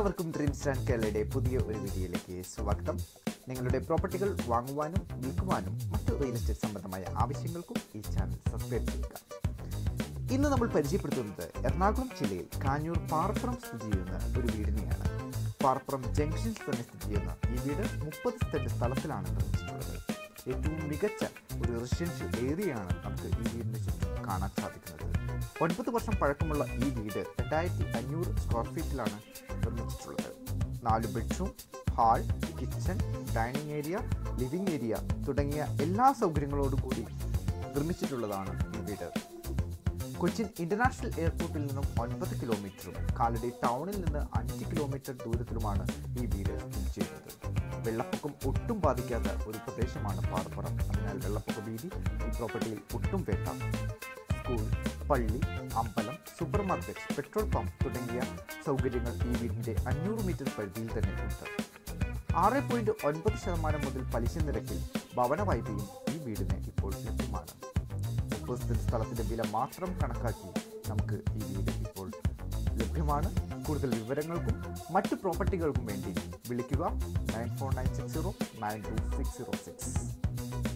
എല്ലാവർക്കും dreams and കേരളയുടെ പുതിയ ഒരു വീഡിയോയിലേക്ക് സ്വാഗതം നിങ്ങളുടെ പ്രോപ്പർട്ടികൾ വാങ്ങുവാനും വിൽക്കുവാനും മറ്റു റിയൽ എസ്റ്റേറ്റ് സംബന്ധമായ ആവശ്യങ്ങൾക്കും ഈ ചാനൽ സബ്സ്ക്രൈബ് ചെയ്യുക ഇന്ന് നമ്മൾ പരിചയപ്പെടുത്തുന്നത് എറണാകുളം ജില്ലയിൽ കാഞ്ഞൂർ പാറപ്പുറം സ്ഥിതി ചെയ്യുന്ന ഒരു വീടിനെയാണ് പാറപ്പുറം ജംഗ്ഷനിൽ തന്നെ സ്ഥിതി ചെയ്യുന്ന ഈ വീട് മുപ്പത് സെന്റ് സ്ഥലത്തിലാണ് നിർമ്മിച്ചിട്ടുള്ളത് ഏറ്റവും മികച്ച ഒരു റെസിഡൻഷ്യൽ ഏരിയയാണ് നമുക്ക് ഈ വീടിന് ചുറ്റും കാണാൻ സാധിക്കുന്നത് ഒൻപത് വർഷം പഴക്കമുള്ള ഈ വീട് രണ്ടായിരത്തി അഞ്ഞൂറ് സ്ക്വയർ ഫീറ്റിലാണ് നിർമ്മിച്ചിട്ടുള്ളത് നാല് bedroom hall kitchen dining area living area തുടങ്ങിയ എല്ലാ സൗകര്യങ്ങളോടും കൂടി നിർമ്മിച്ചിട്ടുള്ളതാണ് ഈ വീട് കൊച്ചിൻ ഇന്റർനാഷണൽ എയർപോർട്ടിൽ നിന്നും ഒൻപത് കിലോമീറ്ററും കാലടി ടൗണിൽ നിന്ന് അഞ്ച് കിലോമീറ്റർ ദൂരത്തിലുമാണ് ഈ വീട് സ്ഥിതി ചെയ്യുന്നത് വെള്ളപ്പൊക്കം ഒട്ടും ബാധിക്കാത്ത ഒരു പ്രദേശമാണ് പാറപ്പുറം അതിനാൽ വെള്ളപ്പൊക്ക ഭീതി ഈ പ്രോപ്പർട്ടിയിൽ ഒട്ടും വേണ്ട സ്കൂൾ പള്ളി അമ്പലം സൂപ്പർ മാർക്കറ്റ് പെട്രോൾ പമ്പ് തുടങ്ങിയ സൗകര്യങ്ങൾ ഈ വീടിൻ്റെ അഞ്ഞൂറ് മീറ്റർ പരിധിയിൽ തന്നെ ഉണ്ട് ആറ് പോയിന്റ് ഒൻപത് ശതമാനം മുതൽ പലിശ നിരക്കിൽ ഭവന വായ്പയും ഈ വീടിന് ഇപ്പോൾ ലഭ്യമാണ് മുപ്പത് സെന്റ് സ്ഥലത്തിന്റെ വില മാത്രം കണക്കാക്കി നമുക്ക് ഈ വീട് ഇപ്പോൾ ലഭ്യമാണ് കൂടുതൽ വിവരങ്ങൾക്കും മറ്റു പ്രോപ്പർട്ടികൾക്കും വേണ്ടി വിളിക്കുക nine four nine six zero nine two six zero six